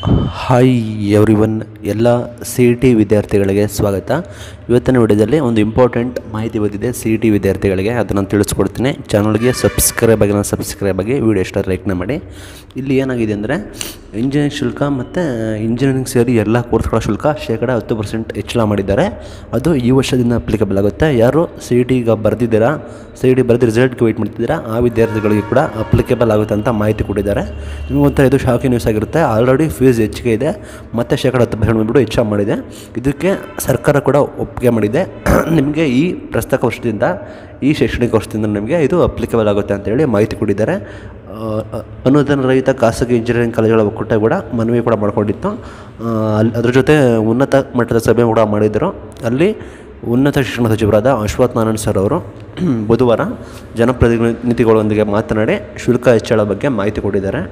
hi everyone ಎಲ್ಲ C E T ವಿದ್ಯಾರ್ಥಿಗಳಿಗೆ ಸ್ವಾಗತ ಇವತ್ತಿನ ವಿಡಿಯೋದಲ್ಲಿ ಒಂದು ಇಂಪಾರ್ಟೆಂಟ್ ಮಾಹಿತಿ ಬಂದಿದೆ ಸಿ ಇ ಟಿ ವಿದ್ಯಾರ್ಥಿಗಳಿಗೆ ಅದನ್ನು ತಿಳಿಸ್ಕೊಡ್ತೀನಿ ಚಾನಲ್ಗೆ ಸಬ್ಸ್ಕ್ರೈಬ್ ಆಗಿ ಸಬ್ಸ್ಕ್ರೈಬ್ ಆಗಿ ವಿಡಿಯೋ ಇಷ್ಟ ಲೈಕ್ನ ಮಾಡಿ ಇಲ್ಲಿ ಏನಾಗಿದೆ ಅಂದರೆ ಇಂಜಿನಿಯರಿಂಗ್ ಶುಲ್ಕ ಮತ್ತು ಇಂಜಿನಿಯರಿಂಗ್ ಸೇರಿ ಎಲ್ಲ ಕೋರ್ಸ್ಗಳ ಶುಲ್ಕ ಶೇಕಡ ಹತ್ತು ಪರ್ಸೆಂಟ್ ಹೆಚ್ಚಳ ಮಾಡಿದ್ದಾರೆ ಅದು ಈ ವರ್ಷದಿಂದ ಅಪ್ಲಿಕಬಲ್ ಆಗುತ್ತೆ ಯಾರು ಸಿ ಇ ಟಿ ಈಗ ಬರೆದಿದ್ದೀರಾ ಸಿ ಇ ಟಿ ಬರೆದು ರಿಸಲ್ಟ್ಗೆ ವೆಯ್ಟ್ ಮಾಡ್ತಿದ್ದೀರಾ ಆ ವಿದ್ಯಾರ್ಥಿಗಳಿಗೆ ಕೂಡ ಅಪ್ಲಿಕೇಬಲ್ ಆಗುತ್ತೆ ಅಂತ ಮಾಹಿತಿ ಕೊಟ್ಟಿದ್ದಾರೆ ನಿಮಗೊಂಥರ ಇದು ಶಾಕಿಂಗ್ ನ್ಯೂಸ್ ಆಗಿರುತ್ತೆ ಆಲ್ರೆಡಿ ಫೀಸ್ ಹೆಚ್ಚಿಗೆ ಇದೆ ಮತ್ತು ಶೇಕಡ ಹತ್ತು ಪರ್ಸೆಂಟ್ ಬಂದ್ಬಿಟ್ಟು ಹೆಚ್ಚು ಮಾಡಿದೆ ಇದಕ್ಕೆ ಸರ್ಕಾರ ಕೂಡ ಒಪ್ಪಿಗೆ ಮಾಡಿದೆ ನಿಮಗೆ ಈ ಪ್ರಸಕ್ತ ವರ್ಷದಿಂದ ಈ ಶೈಕ್ಷಣಿಕ ವರ್ಷದಿಂದ ನಿಮಗೆ ಇದು ಅಪ್ಲಿಕೇಬಲ್ ಆಗುತ್ತೆ ಅಂತೇಳಿ ಮಾಹಿತಿ ಕೊಟ್ಟಿದ್ದಾರೆ ಆ, ಅನುದಾನ ರಹಿತ ಖಾಸಗಿ ಇಂಜಿನಿಯರಿಂಗ್ ಕಾಲೇಜುಗಳ ಒಕ್ಕೂಟ ಕೂಡ ಮನವಿ ಕೂಡ ಮಾಡಿಕೊಂಡಿತ್ತು ಅಲ್ಲಿ ಅದ್ರ ಜೊತೆ ಉನ್ನತ ಮಟ್ಟದ ಸಭೆ ಕೂಡ ಮಾಡಿದ್ದರು ಅಲ್ಲಿ ಉನ್ನತ ಶಿಕ್ಷಣ ಸಚಿವರಾದ ಅಶ್ವಥ್ ನಾರಾಯಣ್ ಸರ್ ಅವರು ಬುಧವಾರ ಜನಪ್ರತಿನಿಧಿಗಳೊಂದಿಗೆ ಮಾತನಾಡಿ ಶುಲ್ಕ ಹೆಚ್ಚಳ ಬಗ್ಗೆ ಮಾಹಿತಿ ಕೊಟ್ಟಿದ್ದಾರೆ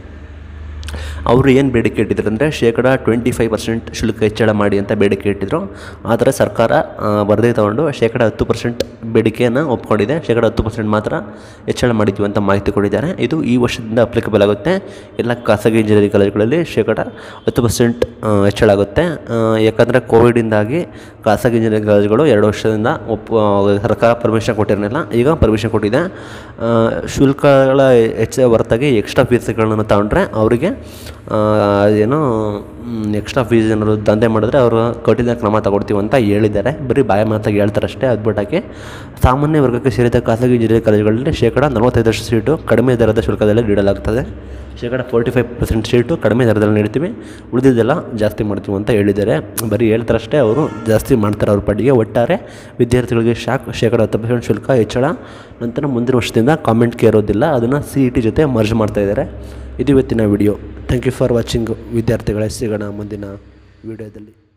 ಅವರು ಏನು ಬೇಡಿಕೆ ಇಟ್ಟಿದ್ರು ಅಂದರೆ ಶೇಕಡ ಟ್ವೆಂಟಿ ಫೈವ್ ಪರ್ಸೆಂಟ್ ಶುಲ್ಕ ಹೆಚ್ಚಳ ಮಾಡಿ ಅಂತ ಬೇಡಿಕೆ ಇಟ್ಟಿದ್ರು ಆದರೆ ಸರ್ಕಾರ ಆ, ವರದಿ ತಗೊಂಡು ಶೇಕಡ ಹತ್ತು ಪರ್ಸೆಂಟ್ ಬೇಡಿಕೆಯನ್ನು ಒಪ್ಕೊಂಡಿದೆ ಶೇಕಡ ಹತ್ತು ಪರ್ಸೆಂಟ್ ಮಾತ್ರ ಹೆಚ್ಚಳ ಮಾಡಿದ್ವಿ ಅಂತ ಮಾಹಿತಿ ಕೊಟ್ಟಿದ್ದಾರೆ ಇದು ಈ ವರ್ಷದಿಂದ ಅಪ್ಲಿಕಬಲ್ ಆಗುತ್ತೆ ಎಲ್ಲ ಖಾಸಗಿ ಇಂಜಿನಿಯರಿಂಗ್ ಕಾಲೇಜುಗಳಲ್ಲಿ ಶೇಕಡ ಹತ್ತು ಪರ್ಸೆಂಟ್ ಹೆಚ್ಚಳ ಆಗುತ್ತೆ ಆ, ಯಾಕಂದರೆ ಕೋವಿಡಿಂದಾಗಿ ಖಾಸಗಿ ಇಂಜಿನಿಯರಿಂಗ್ ಕಾಲೇಜುಗಳು ಎರಡು ವರ್ಷದಿಂದ ಒಪ್ ಸರ್ಕಾರ ಪರ್ಮಿಷನ್ ಕೊಟ್ಟಿರಲಿಲ್ಲ ಈಗ ಪರ್ಮಿಷನ್ ಕೊಟ್ಟಿದೆ ಆ, ಶುಲ್ಕಗಳ ಹೆಚ್ಚಳ ಹೊರತಾಗಿ ಎಕ್ಸ್ಟ್ರಾ ಫೀಸ್ಗಳನ್ನು ತಗೊಂಡ್ರೆ ಅವರಿಗೆ ಏನೋ ಎಕ್ಸ್ಟ್ರಾ ಫೀಸ್ ಏನಾದ್ರು ದಂಧೆ ಮಾಡಿದ್ರೆ ಅವರು ಕಠಿಣ ಕ್ರಮ ತಗೊಳ್ತೀವಿ ಅಂತ ಹೇಳಿದ್ದಾರೆ ಬರೀ ಬಾಯ ಮಾತಾಗಿ ಹೇಳ್ತಾರೆ ಅಷ್ಟೇ ಅದು ಬಿಟ್ಟಾಕಿ ಸಾಮಾನ್ಯ ವರ್ಗಕ್ಕೆ ಸೇರಿದ ಖಾಸಗಿ ಇಂಜಿನಿಯರಿಂಗ್ ಕಾಲೇಜುಗಳಲ್ಲಿ ಶೇಕಡ ನಲವತ್ತೈದರಷ್ಟು ಸೀಟು ಕಡಿಮೆ ದರದ ಶುಲ್ಕದಲ್ಲಿ ನೀಡಲಾಗ್ತದೆ ಶೇಕಡ ಫೋರ್ಟಿ ಫೈವ್ ಪರ್ಸೆಂಟ್ ಸೀಟು ಕಡಿಮೆ ದರದಲ್ಲಿ ನೀಡ್ತೀವಿ ಉಳಿದಿದ್ದೆಲ್ಲ ಜಾಸ್ತಿ ಮಾಡ್ತೀವಿ ಅಂತ ಹೇಳಿದ್ದಾರೆ ಬರೀ ಹೇಳ್ತಾರಷ್ಟೇ ಅವರು ಜಾಸ್ತಿ ಮಾಡ್ತಾರೆ ಅವ್ರ ಪಾಟಿಗೆ ಒಟ್ಟಾರೆ ವಿದ್ಯಾರ್ಥಿಗಳಿಗೆ ಶಾಕ್ ಶೇಕಡ ಹತ್ತು ಪರ್ಸೆಂಟ್ ಶುಲ್ಕ ಹೆಚ್ಚಳ ನಂತರ ಮುಂದಿನ ವರ್ಷದಿಂದ ಕಾಮೆಂಟ್ಗೆ ಇರೋದಿಲ್ಲ ಅದನ್ನು ಸಿ ಇ ಟಿ ಜೊತೆ ಮರ್ಜ್ ಮಾಡ್ತಾ ಇದ್ದಾರೆ ಇದು ಇವತ್ತಿನ video thank you for watching ವಿದ್ಯಾರ್ಥಿಗಳೇ ಸಿಗೋಣ ಮುಂದಿನ ವಿಡಿಯೋದಲ್ಲಿ